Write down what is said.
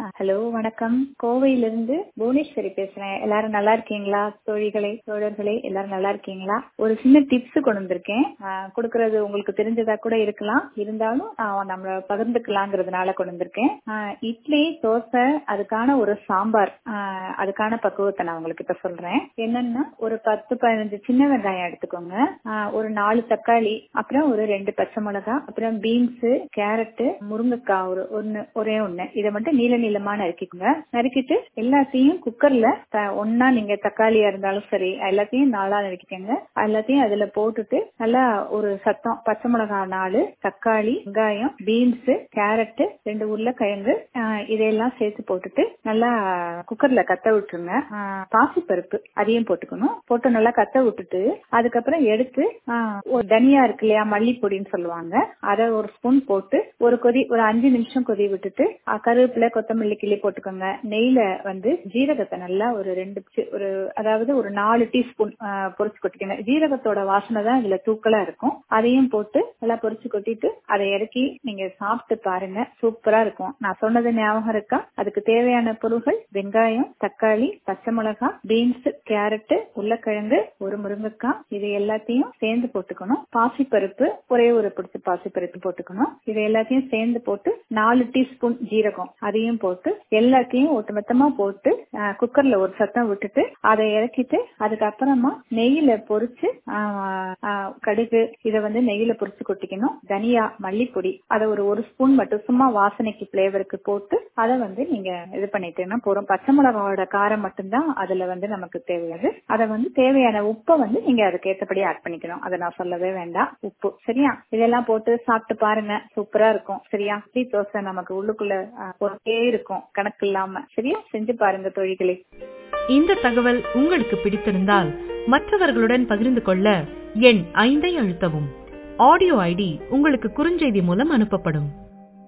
hello வணக்கம் கோவையிலிருந்து புவனேஸ்வரி பேசுறேன் எல்லாரும் நல்லா இருக்கீங்களா தோழிகளே தோழர்களே எல்லாரும் நல்லா இருக்கீங்களா ஒரு சின்ன டிப்ஸ் கொண்டு வந்திருக்கேன் ஆஹ் கொடுக்கறது உங்களுக்கு தெரிஞ்சதா கூட இருக்கலாம் இருந்தாலும் நான் நம்ம பகிர்ந்துக்கலாங்கிறதுனால கொண்டு வந்திருக்கேன் ஆஹ் இட்லி தோசை அதுக்கான ஒரு சாம்பார் ஆஹ் அதுக்கான பக்குவத்தை நான் உங்களுக்கு இப்ப சொல்றேன் என்னன்னா ஒரு பத்து பதினஞ்சு சின்ன வெங்காயம் எடுத்துக்கோங்க ஆஹ் ஒரு நாலு தக்காளி அப்புறம் ஒரு ரெண்டு பச்சை மிளகாய் அப்புறம் பீன்ஸ் கேரட் முருங்கைக்காய் ஒரு ஒன்னு ஒரே ஒண்ணு இதை மட்டும் நீல நீளமா நறுக்கிக்கோங்க நறுக்கிட்டு எல்லாத்தையும் குக்கர்ல த- ஒண்ணா நீங்க தக்காளியா இருந்தாலும் சரி எல்லாத்தையும் நாலா நறுக்கிக்கோங்க எல்லாத்தையும் அதுல போட்டுட்டு நல்லா ஒரு சத்தம் பச்சை மிளகாய் நாலு தக்காளி வெங்காயம் பீன்ஸ் கேரட் ரெண்டு உருளைக்கிழங்கு ஆஹ் இதையெல்லாம் சேர்த்து போட்டுட்டு நல்லா குக்கர்ல கத்த விட்டுருங்க ஆஹ் பாசிப்பருப்பு அதையும் போட்டுக்கணும் போட்டு நல்லா கத்த விட்டுட்டு அதுக்கப்புறம் எடுத்து ஆஹ் ஒரு தனியா இருக்கு இல்லையா மல்லிப்பொடின்னு சொல்லுவாங்க அதை ஒரு ஸ்பூன் போட்டு ஒரு கொதி ஒரு அஞ்சு நிமிஷம் கொதி விட்டுட்டு ஆஹ் கருவேப்பிலை கொத்தமல்லி கிள்ளி போட்டுக்கோங்க நெய்ல வந்து ஜீரகத்தை நல்லா ஒரு ரெண்டு சி- ஒரு அதாவது ஒரு நாலு டீஸ்பூன் பொரிச்சு கொட்டிக்கோங்க ஜீரகத்தோட வாசனை தான் இதுல தூக்கலா இருக்கும் அதையும் போட்டு நல்லா பொரிச்சு கொட்டிட்டு அதை இறக்கி நீங்க சாப்பிட்டு பாருங்க சூப்பரா இருக்கும் நான் சொன்னது ஞாபகம் இருக்கா அதுக்கு தேவையான பொருள்கள் வெங்காயம் தக்காளி பச்சை மிளகாய் பீன்ஸ் கேரட் உருளைக்கிழங்கு ஒரு முருங்கைக்காய் இது எல்லாத்தையும் சேர்ந்து போட்டுக்கணும் பாசிப்பருப்பு ஒரே ஒரு பிடிச்ச பாசிப்பருப்பு போட்டுக்கணும் இது எல்லாத்தையும் சேர்ந்து போட்டு நாலு டீஸ்பூன் ஜீரகம் அதையும் போட்டு எல்லாத்தையும் ஒட்டுமொத்தமா போட்டு ஆஹ், குக்கர்ல ஒரு சத்தம் விட்டுட்டு அதை இறக்கிட்டு அதுக்கப்புறமா நெய்யில பொரிச்சு ஆஹ், ஆஹ், கடுகு இதை வந்து நெய்யில பொரிச்சு கொட்டிக்கணும் தனியா மல்லிப்பொடி அதை ஒரு ஒரு ஸ்பூன் மட்டும் சும்மா வாசனைக்கு பிளேவருக்கு போட்டு அதை வந்து நீங்க இது பண்ணிட்டீங்கன்னா போறோம் பச்சை மிளகாவோட காரம் மட்டும்தான் அதுல வந்து நமக்கு தேவையாது அதை வந்து தேவையான உப்பை வந்து நீங்க அதுக்கு ஏத்தபடி ஆட் பண்ணிக்கணும் அதை நான் சொல்லவே வேண்டாம் உப்பு சரியா இதெல்லாம் போட்டு சாப்பிட்டு பாருங்க சூப்பரா இருக்கும் சரியா இட்லி தோசை நமக்கு உள்ளுக்குள்ள ஆஹ், போட்டே இருக்கும் கணக்கு இல்லாம சரியா செஞ்சு பாருங்க தொழில்களை இந்த தகவல் உங்களுக்கு பிடித்திருந்தால் மற்றவர்களுடன் பகிர்ந்து கொள்ள எண் ஐந்தை அழுத்தவும் ஆடியோ ஐடி உங்களுக்கு குறுஞ்செய்தி மூலம் அனுப்பப்படும்